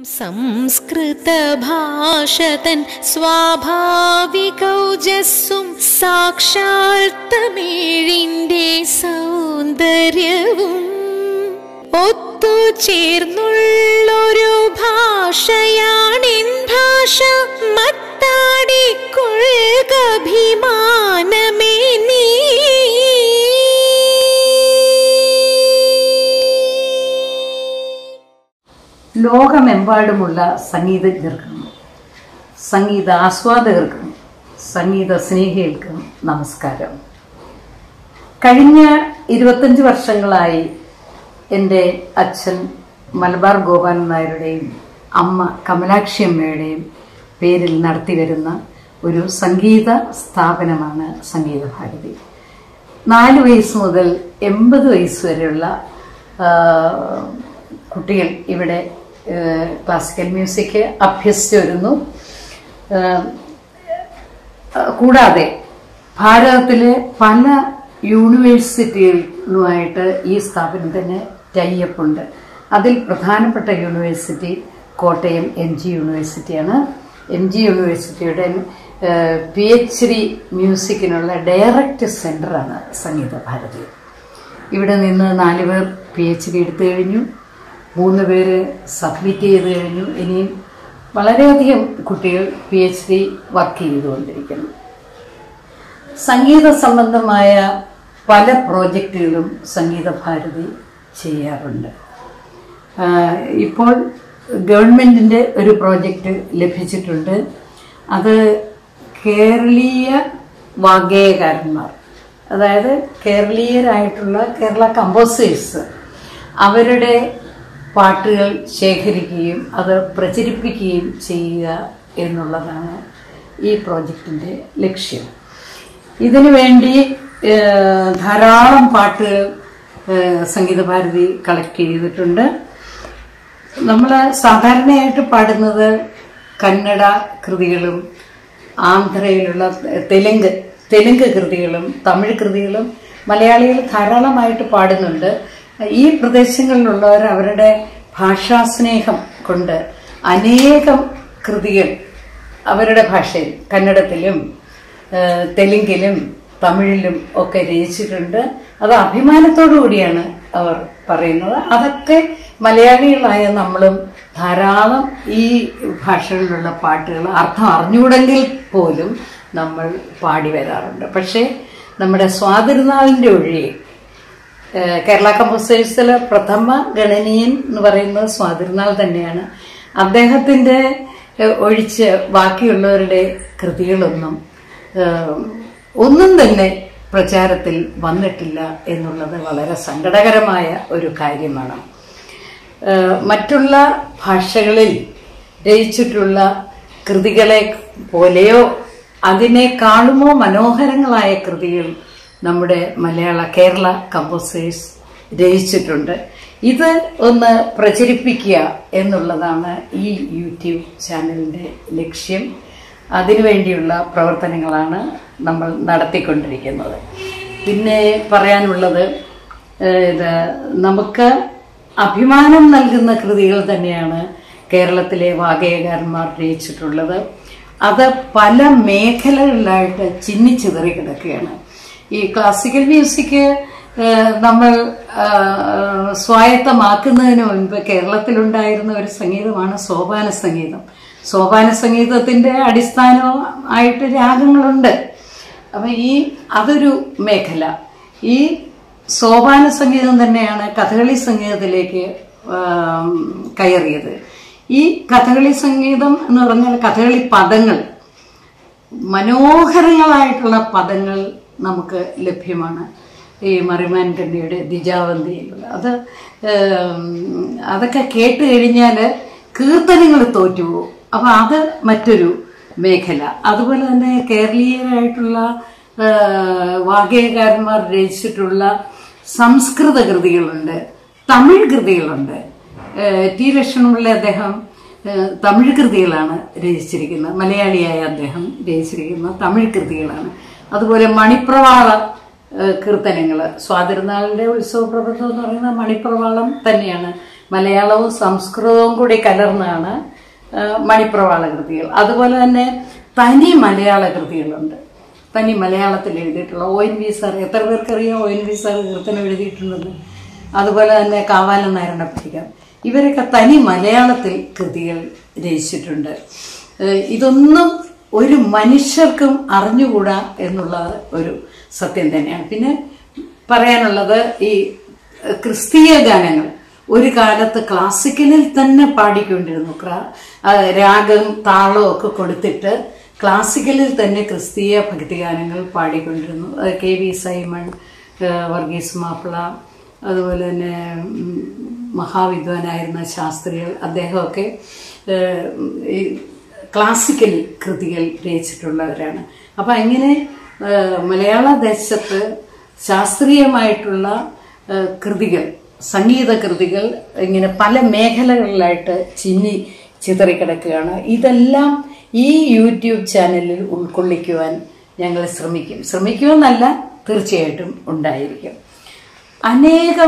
സംസ്കൃതഭാഷതൻ സ്വാഭാവികൗജസ്സും സാക്ഷാൽ തമിഴിന്റെ സൗന്ദര്യവും ഒത്തുചേർന്നുള്ളൊരു ഭാഷയാണിൻ ഭാഷ മത്താടിക്കൊള്കഭിമാനമേ നീ ലോകമെമ്പാടുമുള്ള സംഗീതജ്ഞർക്കും സംഗീത ആസ്വാദകർക്കും സംഗീത സ്നേഹികൾക്കും നമസ്കാരം കഴിഞ്ഞ ഇരുപത്തഞ്ച് വർഷങ്ങളായി എൻ്റെ അച്ഛൻ മലബാർ ഗോപാലൻ നായരുടെയും അമ്മ കമലാക്ഷി അമ്മയുടെയും പേരിൽ നടത്തിവരുന്ന ഒരു സംഗീത സ്ഥാപനമാണ് സംഗീതഭാരതി നാല് വയസ്സ് മുതൽ എൺപത് വയസ്സ് വരെയുള്ള ആ, കുട്ടികൾ ഇവിടെ ആ, ക്ലാസിക്കൽ മ്യൂസിക് അഭ്യസിച്ചു വരുന്നു ആ, കൂടാതെ ഭാരതത്തിലെ പല യൂണിവേഴ്സിറ്റികളുമായിട്ട് ഈ സ്ഥാപനത്തിന് ടൈപ്പ് ഉണ്ട് അതിൽ പ്രധാനപ്പെട്ട യൂണിവേഴ്സിറ്റി കോട്ടയം എം ജി യൂണിവേഴ്സിറ്റിയാണ് എം ജി യൂണിവേഴ്സിറ്റിയുടെ പി എച്ച് ഡി മ്യൂസിക്കിനുള്ള ഡയറക്റ്റ് സെൻ്ററാണ് സംഗീത ഭാരതി ഇവിടെ നിന്ന് നാല് പേർ പി എച്ച് ഡി എടുത്തു കഴിഞ്ഞു മൂന്ന് പേര് സബ്മിറ്റ് ചെയ്ത് കഴിഞ്ഞു ഇനിയും വളരെയധികം കുട്ടികൾ പി എച്ച് ഡി വർക്ക് ചെയ്തുകൊണ്ടിരിക്കുന്നു സംഗീത സംബന്ധമായ പല പ്രോജക്റ്റുകളും സംഗീത ഭാരതി ചെയ്യാറുണ്ട് ആ, ഇപ്പോൾ ഗവൺമെൻറ്റിൻ്റെ ഒരു പ്രോജക്റ്റ് ലഭിച്ചിട്ടുണ്ട് അത് കേരളീയ വാഗ്ഗേയകാരന്മാർ അതായത് കേരളീയരായിട്ടുള്ള കേരള കമ്പോസേഴ്സ് അവരുടെ പാട്ടുകൾ ശേഖരിക്കുകയും അത് പ്രചരിപ്പിക്കുകയും ചെയ്യുക എന്നുള്ളതാണ് ഈ പ്രോജക്റ്റിൻ്റെ ലക്ഷ്യം ഇതിനു വേണ്ടി ഏഹ്, ധാരാളം പാട്ടുകൾ ഏഹ്, സംഗീതഭാരതി കളക്ട് ചെയ്തിട്ടുണ്ട് നമ്മൾ സാധാരണയായിട്ട് പാടുന്നത് കന്നഡ കൃതികളും ആന്ധ്രയിലുള്ള തെലുങ്ക് തെലുങ്ക് കൃതികളും തമിഴ് കൃതികളും മലയാളികൾ ധാരാളമായിട്ട് പാടുന്നുണ്ട് ഈ പ്രദേശങ്ങളിലുള്ളവർ അവരുടെ ഭാഷാസ്നേഹം കൊണ്ട് അനേകം കൃതികൾ അവരുടെ ഭാഷയിൽ കന്നഡത്തിലും ഏഹ്, തെലുങ്കിലും തമിഴിലും ഒക്കെ രചിച്ചിട്ടുണ്ട് അത് അഭിമാനത്തോടു കൂടിയാണ് അവർ പറയുന്നത് അതൊക്കെ മലയാളികളായ നമ്മളും ധാരാളം ഈ ഭാഷകളിലുള്ള പാട്ടുകൾ അർത്ഥം അറിഞ്ഞുകൂടെങ്കിൽ പോലും നമ്മൾ പാടി വരാറുണ്ട് പക്ഷേ നമ്മുടെ സ്വാതിരുനാളിൻ്റെ ഒഴികെ ഏഹ് കേരള കമ്പോസേഴ്സിൽ പ്രഥമ ഗണനീയൻ എന്ന് പറയുന്നത് സ്വാതിരുനാൾ തന്നെയാണ് അദ്ദേഹത്തിൻ്റെ ഏഹ് ഒഴിച്ച് ബാക്കിയുള്ളവരുടെ കൃതികളൊന്നും ഏഹ് ഒന്നും തന്നെ പ്രചാരത്തിൽ വന്നിട്ടില്ല എന്നുള്ളത് വളരെ സങ്കടകരമായ ഒരു കാര്യമാണ് ഏഹ് മറ്റുള്ള ഭാഷകളിൽ രചിച്ചിട്ടുള്ള കൃതികളെ പോലെയോ അതിനേക്കാളുമോ മനോഹരങ്ങളായ കൃതികൾ നമ്മുടെ മലയാള കേരള കമ്പോസേഴ്സ് രചിച്ചിട്ടുണ്ട് ഇത് ഒന്ന് പ്രചരിപ്പിക്കുക എന്നുള്ളതാണ് ഈ യൂട്യൂബ് ചാനലിൻ്റെ ലക്ഷ്യം അതിനുവേണ്ടിയുള്ള പ്രവർത്തനങ്ങളാണ് നമ്മൾ നടത്തിക്കൊണ്ടിരിക്കുന്നത് പിന്നെ പറയാനുള്ളത് ഏഹ് ഇത് നമുക്ക് അഭിമാനം നൽകുന്ന കൃതികൾ തന്നെയാണ് കേരളത്തിലെ വാഗേയകാരന്മാർ രചിച്ചിട്ടുള്ളത് അത് പല മേഖലകളിലായിട്ട് ചിന്നിച്ചിതറി കിടക്കുകയാണ് ഈ ക്ലാസിക്കൽ മ്യൂസിക് ഏഹ്, നമ്മൾ ആഹ്, സ്വായത്തമാക്കുന്നതിന് മുൻപ് കേരളത്തിലുണ്ടായിരുന്ന ഒരു സംഗീതമാണ് സോപാന സംഗീതം സോപാന സംഗീതത്തിന്റെ അടിസ്ഥാനമായിട്ട് രാഗങ്ങളുണ്ട് അപ്പം ഈ അതൊരു മേഖല ഈ സോപാന സംഗീതം തന്നെയാണ് കഥകളി സംഗീതത്തിലേക്ക് ആം, കയറിയത് ഈ കഥകളി സംഗീതം എന്ന് പറഞ്ഞാൽ കഥകളി പദങ്ങൾ മനോഹരങ്ങളായിട്ടുള്ള പദങ്ങൾ നമുക്ക് ലഭ്യമാണ് ഈ മറിമാൻ കണ്ണിയുടെ ദിജാവന്തിയിലുള്ള അത് ഏം, അതൊക്കെ കേട്ട് കഴിഞ്ഞാൽ കീർത്തനങ്ങൾ തോറ്റുപോകും അപ്പം അത് മറ്റൊരു മേഖല അതുപോലെ തന്നെ കേരളീയരായിട്ടുള്ള ആ, വാഗ്ഗേയകാരന്മാർ രചിച്ചിട്ടുള്ള സംസ്കൃത കൃതികളുണ്ട് തമിഴ് കൃതികളുണ്ട് ഏഹ് ടി ലക്ഷ്മണപിള്ള അദ്ദേഹം ഏഹ് തമിഴ് കൃതികളാണ് രചിച്ചിരിക്കുന്നത് മലയാളിയായ അദ്ദേഹം രചിച്ചിരിക്കുന്ന തമിഴ് കൃതികളാണ് അതുപോലെ മണിപ്രവാള ഏഹ് കീർത്തനങ്ങൾ സ്വാതിരുനാളിൻ്റെ ഉത്സവ പ്രബന്ധം എന്ന് പറയുന്ന മണിപ്രവാളം തന്നെയാണ് മലയാളവും സംസ്കൃതവും കൂടി കലർന്നാണ് ആ, മണിപ്രവാള കൃതികൾ അതുപോലെ തന്നെ തനി മലയാള കൃതികളുണ്ട് തനി മലയാളത്തിൽ എഴുതിയിട്ടുള്ള ഒ എൻ വി സാർ എത്ര പേർക്കറിയാം ഒ എൻ വി സാർ കീർത്തനം എഴുതിയിട്ടുണ്ടെന്ന് അതുപോലെ തന്നെ കാവാലൻ നാരായണ പഠിക്കാം ഇവരൊക്കെ തനി മലയാളത്തിൽ കൃതികൾ രചിച്ചിട്ടുണ്ട് ഏഹ് ഇതൊന്നും ഒരു മനുഷ്യർക്കും അറിഞ്ഞുകൂടാ എന്നുള്ള ഒരു സത്യം തന്നെയാണ് പിന്നെ പറയാനുള്ളത് ഈ ഏഹ് ക്രിസ്തീയ ഗാനങ്ങൾ ഒരു കാലത്ത് ക്ലാസിക്കലിൽ തന്നെ പാടിക്കൊണ്ടിരുന്നു ക്രാ- ആ, രാഗം താളവും ഒക്കെ കൊടുത്തിട്ട് ക്ലാസിക്കലിൽ തന്നെ ക്രിസ്തീയ ഭക്തിഗാനങ്ങൾ പാടിക്കൊണ്ടിരുന്നു അത് കെ വി സൈമൺ ഏഹ് വർഗീസ് മാപ്പിള അതുപോലെ തന്നെ ഉം, മഹാവിദ്വാനായിരുന്ന ശാസ്ത്രികൾ അദ്ദേഹമൊക്കെ ഏഹ്, ഈ ക്ലാസിക്കൽ കൃതികൾ രചിച്ചിട്ടുള്ളവരാണ് അപ്പം അങ്ങനെ ഏഹ്, മലയാള ദേശത്ത് ശാസ്ത്രീയമായിട്ടുള്ള ഏഹ്, കൃതികൾ സംഗീത കൃതികൾ ഇങ്ങനെ പല മേഖലകളിലായിട്ട് ചിന്നി ചിതറിക്കിടക്കുകയാണ് ഇതെല്ലാം ഈ യൂട്യൂബ് ചാനലിൽ ഉൾക്കൊള്ളിക്കുവാൻ ഞങ്ങൾ ശ്രമിക്കും ശ്രമിക്കുമെന്നല്ല തീർച്ചയായിട്ടും ഉണ്ടായിരിക്കും അനേകം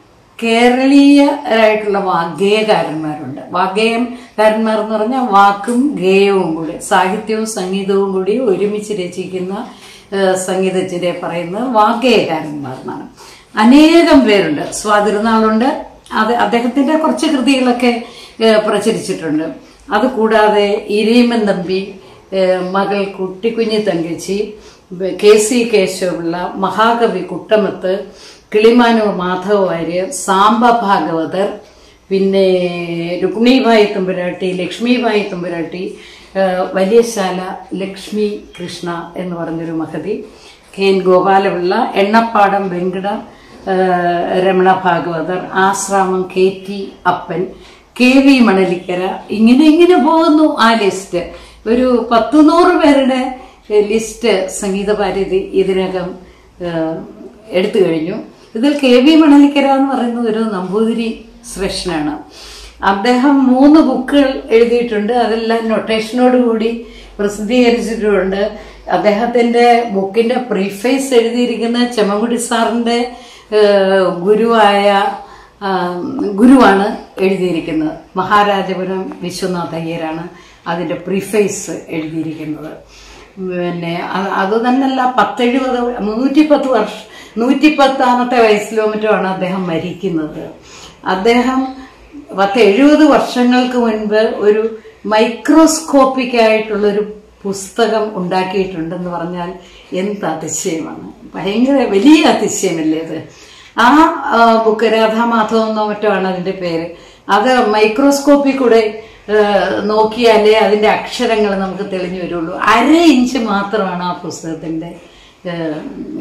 കേരളീയരായിട്ടുള്ള വാഗ്ഗേയകാരന്മാരുണ്ട് വാഗ്ഗേയകാരന്മാർ എന്ന് പറഞ്ഞാൽ വാക്കും ഗേയവും കൂടി സാഹിത്യവും സംഗീതവും കൂടി ഒരുമിച്ച് രചിക്കുന്ന ഏഹ്, സംഗീതജ്ഞരെ പറയുന്നത് വാഗ്ഗേയകാരന്മാർ എന്നാണ് അനേകം പേരുണ്ട് സ്വാതിരുന്നാളുണ്ട് അത് അദ്ദേഹത്തിന്റെ കുറച്ച് കൃതികളൊക്കെ ഏഹ്, പ്രചരിച്ചിട്ടുണ്ട് അതുകൂടാതെ ഇരീമൻ തമ്പി ഏഹ്, മകൾ കുട്ടിക്കുഞ്ഞി തങ്കച്ചി ബ- കെ സി കേശവപിള്ള മഹാകവി കുട്ടമത്ത് കിളിമാനൂർ മാധവ വാര്യർ സാംബ ഭാഗവതർ പിന്നെ രുക്മിണിബായി തുമ്പുരാട്ടി ലക്ഷ്മിബായി തുമ്പുരാട്ടി ഏഹ്, വലിയശാല ലക്ഷ്മി കൃഷ്ണ എന്ന് പറഞ്ഞൊരു മഹതി കെ എൻ ഗോപാലപിള്ള എണ്ണപ്പാടം വെങ്കട ഏഹ്, Ramana Bhagavathar Asramam K T Appan K V Manalikkara ഇങ്ങനെ ഇങ്ങനെ പോകുന്നു ആ ലിസ്റ്റ് ഒരു പത്തു നൂറ് പേരുടെ ഏഹ്, ലിസ്റ്റ് സംഗീത ഭാരതി ഇതിനകം ഏഹ്, എടുത്തു കഴിഞ്ഞു ഇതിൽ കെ വി മണലിക്കര എന്ന് പറയുന്നത് ഒരു നമ്പൂതിരി ശ്രേഷ്ഠനാണ് അദ്ദേഹം മൂന്ന് ബുക്കുകൾ എഴുതിയിട്ടുണ്ട് അതെല്ലാം നൊട്ടേഷനോട് കൂടി പ്രസിദ്ധീകരിച്ചിട്ടുമുണ്ട് അദ്ദേഹത്തിന്റെ ബുക്കിന്റെ പ്രീഫേസ് എഴുതിയിരിക്കുന്ന ചെമ്മൻകുടി സാറിന്റെ ഏഹ്, ഗുരുവായ ആ, ഗുരുവാണ് എഴുതിയിരിക്കുന്നത് മഹാരാജപുരം വിശ്വനാഥ അയ്യരാണ് അതിന്റെ പ്രീഫേസ് എഴുതിയിരിക്കുന്നത് പിന്നെ അത് അത് തന്നെയല്ല പത്തെഴുപത് നൂറ്റിപ്പത്ത് വർഷം നൂറ്റിപ്പത്താമത്തെ വയസ്സിലോ മറ്റോ ആണ് അദ്ദേഹം മരിക്കുന്നത് അദ്ദേഹം പത്ത് എഴുപത് വർഷങ്ങൾക്ക് മുൻപ് ഒരു മൈക്രോസ്കോപ്പിക് ആയിട്ടുള്ള ഒരു പുസ്തകം ഉണ്ടാക്കിയിട്ടുണ്ടെന്ന് പറഞ്ഞാൽ എന്ത് അതിശയമാണ് ഭയങ്കര വലിയ അതിശയമല്ലേ ഇത് ആ ആ, ബുക്ക് രാധാമാധവം എന്നോ മറ്റോ ആണ് അതിന്റെ പേര് അത് മൈക്രോസ്കോപ്പിൽ കൂടെ ആ, നോക്കിയാലേ അതിന്റെ അക്ഷരങ്ങൾ നമുക്ക് തെളിഞ്ഞു വരുള്ളൂ അര ഇഞ്ച് മാത്രമാണ് ആ പുസ്തകത്തിന്റെ ഏഹ്,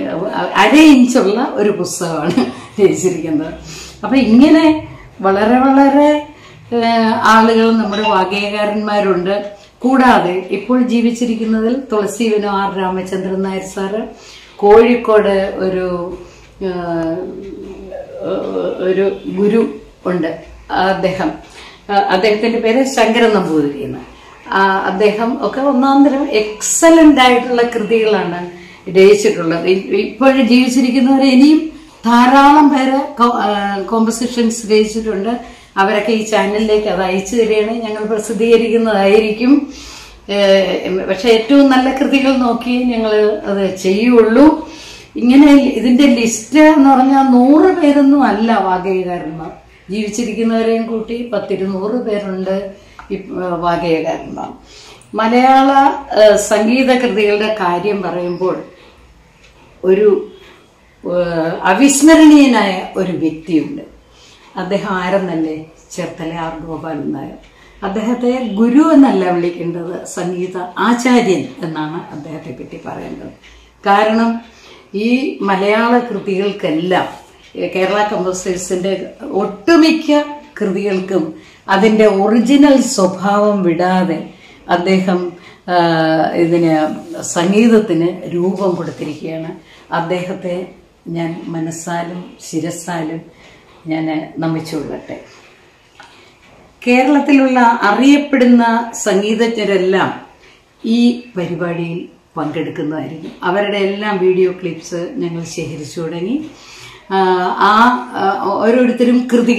അര ഇഞ്ചുള്ള ഒരു പുസ്തകമാണ് രചിച്ചിരിക്കുന്നത് അപ്പൊ ഇങ്ങനെ വളരെ വളരെ ഏഹ്, ആളുകൾ നമ്മുടെ വാഗ്ഗേയകാരന്മാരുണ്ട് കൂടാതെ ഇപ്പോൾ ജീവിച്ചിരിക്കുന്നതിൽ തുളസി വിനോ ആർ രാമചന്ദ്രൻ നായർ സാറ് കോഴിക്കോട് ഒരു ഏഹ്, ഒരു ഗുരു ഉണ്ട് അദ്ദേഹം ആ, അദ്ദേഹത്തിന്റെ പേര് ശങ്കരൻ നമ്പൂതിരി എന്ന് ആ, അദ്ദേഹം ഒക്കെ ഒന്നാം തരം എക്സലന്റ് ആയിട്ടുള്ള കൃതികളാണ് രചിച്ചിട്ടുള്ളത് ഇ- ഇപ്പോഴും ജീവിച്ചിരിക്കുന്നവരെ ഇനിയും ധാരാളം പേര് കോമ്പസിഷൻസ് രചിച്ചിട്ടുണ്ട് അവരൊക്കെ ഈ ചാനലിലേക്ക് അത് അയച്ചു തരികയാണ് ഞങ്ങൾ പ്രസിദ്ധീകരിക്കുന്നതായിരിക്കും ഏഹ്, പക്ഷെ ഏറ്റവും നല്ല കൃതികൾ നോക്കി ഞങ്ങൾ അത് ചെയ്യുള്ളൂ ഇങ്ങനെ ഇതിന്റെ ലിസ്റ്റ് എന്ന് പറഞ്ഞാൽ നൂറ് പേരൊന്നും അല്ല വാഗ്ഗേയകാരന്മാർ ജീവിച്ചിരിക്കുന്നവരെയും കൂട്ടി പത്തിരുന്നൂറ് പേരുണ്ട് ഇപ്പ- വാഗ്ഗേയകാരന്മാർ മലയാള ഏഹ്, സംഗീത കൃതികളുടെ കാര്യം പറയുമ്പോൾ ഒരു ഏഹ്, അവിസ്മരണീയനായ ഒരു വ്യക്തിയുണ്ട് അദ്ദേഹം ആരെന്നല്ലേ ചേർത്തല ആർ ഗോപാലൻ നായർ അദ്ദേഹത്തെ ഗുരു എന്നല്ല വിളിക്കേണ്ടത് സംഗീത ആചാര്യൻ എന്നാണ് അദ്ദേഹത്തെ പറ്റി പറയേണ്ടത് കാരണം ഈ മലയാള കൃതികൾക്കെല്ലാം ഏ, കേരള കമ്പോസേഴ്സിന്റെ ഒട്ടുമിക്ക കൃതികൾക്കും അതിന്റെ ഒറിജിനൽ സ്വഭാവം വിടാതെ അദ്ദേഹം ആ, ഇതിന് സംഗീതത്തിന് രൂപം കൊടുത്തിരിക്കുകയാണ് അദ്ദേഹത്തെ ഞാൻ മനസ്സാലും ശിരസാലും ഞാൻ നമിച്ചുകൊള്ളട്ടെ കേരളത്തിലുള്ള അറിയപ്പെടുന്ന സംഗീതജ്ഞരെല്ലാം ഈ പരിപാടിയിൽ പങ്കെടുക്കുന്നതായിരിക്കും അവരുടെ എല്ലാം വീഡിയോ ക്ലിപ്സ് ഞങ്ങൾ ശേഖരിച്ചു തുടങ്ങി ആ, ആ ആ, ഓരോരുത്തരും കൃതികൾ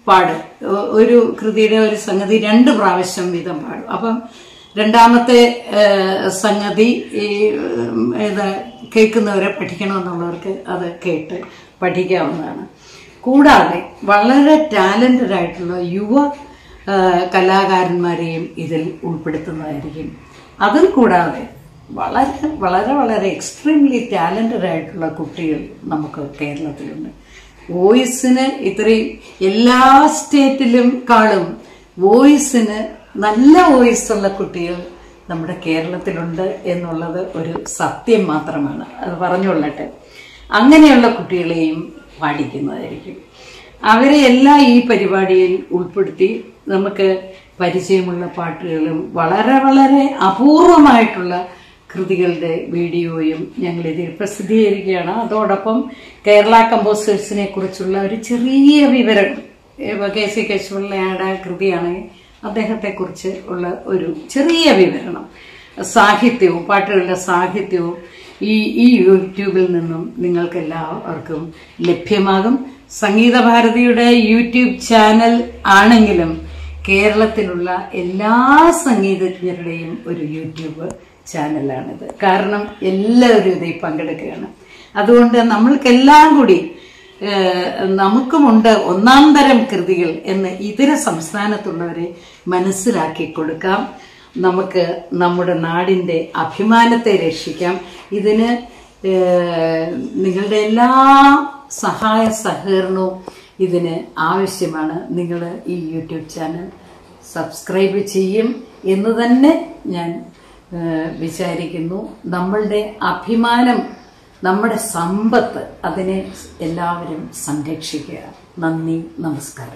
പാടും ഒ- ഒരു കൃതിയുടെ ഒരു സംഗതി രണ്ട് പ്രാവശ്യം വീതം പാടും അപ്പം രണ്ടാമത്തെ ഏഹ്, സംഗതി ഈ ഉം, ഇത് കേൾക്കുന്നവരെ പഠിക്കണമെന്നുള്ളവർക്ക് അത് കേട്ട് പഠിക്കാവുന്നതാണ് കൂടാതെ വളരെ ടാലന്റഡ് ആയിട്ടുള്ള യുവ ആ, കലാകാരന്മാരെയും ഇതിൽ ഉൾപ്പെടുത്തുന്നതായിരിക്കും അതും കൂടാതെ വളരെ വളരെ വളരെ എക്സ്ട്രീംലി ടാലന്റഡ് ആയിട്ടുള്ള കുട്ടികൾ നമുക്ക് കേരളത്തിലുണ്ട് വോയിസിന് ഇത്രയും എല്ലാ സ്റ്റേറ്റിലും കാളും വോയിസിന് നല്ല വോയിസ് ഉള്ള കുട്ടികൾ നമ്മുടെ കേരളത്തിലുണ്ട് എന്നുള്ളത് ഒരു സത്യം മാത്രമാണ് അത് പറഞ്ഞുകൊള്ളട്ടെ അങ്ങനെയുള്ള കുട്ടികളെയും പാടിക്കുന്നതായിരിക്കും അവരെ എല്ലാം ഈ പരിപാടിയിൽ ഉൾപ്പെടുത്തി നമുക്ക് പരിചയമുള്ള പാട്ടുകളും വളരെ വളരെ അപൂർവമായിട്ടുള്ള കൃതികളുടെ വീഡിയോയും ഞങ്ങൾ ഇതിൽ പ്രസിദ്ധീകരിക്കുകയാണ് അതോടൊപ്പം കേരള കമ്പോസേഴ്സിനെ കുറിച്ചുള്ള ഒരു ചെറിയ വിവരം ഇപ്പൊ കെ സി കേശവപിള്ളയുടെ കൃതിയാണ് അദ്ദേഹത്തെക്കുറിച്ച് ഉള്ള ഒരു ചെറിയ വിവരണം സാഹിത്യവും പാട്ടുകളുടെ സാഹിത്യവും ഈ ഈ യൂട്യൂബിൽ നിന്നും നിങ്ങൾക്ക് എല്ലാവർക്കും ലഭ്യമാകും സംഗീത ഭാരതിയുടെ യൂട്യൂബ് ചാനൽ ആണെങ്കിലും കേരളത്തിലുള്ള എല്ലാ സംഗീതജ്ഞരുടെയും ഒരു യൂട്യൂബ് ചാനലാണിത് കാരണം എല്ലാവരും ഇതിൽ പങ്കെടുക്കുകയാണ് അതുകൊണ്ട് നമ്മൾക്കെല്ലാം കൂടി ഏഹ്, നമുക്കുമുണ്ട് ഒന്നാം തരം കൃതികൾ എന്ന് ഇതര സംസ്ഥാനത്തുള്ളവരെ മനസ്സിലാക്കി കൊടുക്കാം നമുക്ക് നമ്മുടെ നാടിന്റെ അഭിമാനത്തെ രക്ഷിക്കാം ഇതിന് ഏഹ്, നിങ്ങളുടെ എല്ലാ സഹായ സഹകരണവും ഇതിന് ആവശ്യമാണ് നിങ്ങൾ ഈ യൂട്യൂബ് ചാനൽ സബ്സ്ക്രൈബ് ചെയ്യും എന്ന് തന്നെ ഞാൻ ഏഹ്, വിചാരിക്കുന്നു നമ്മളുടെ അഭിമാനം നമ്മുടെ സമ്പത്ത് അതിനെ എല്ലാവരും സംരക്ഷിക്കുക നന്ദി നമസ്കാരം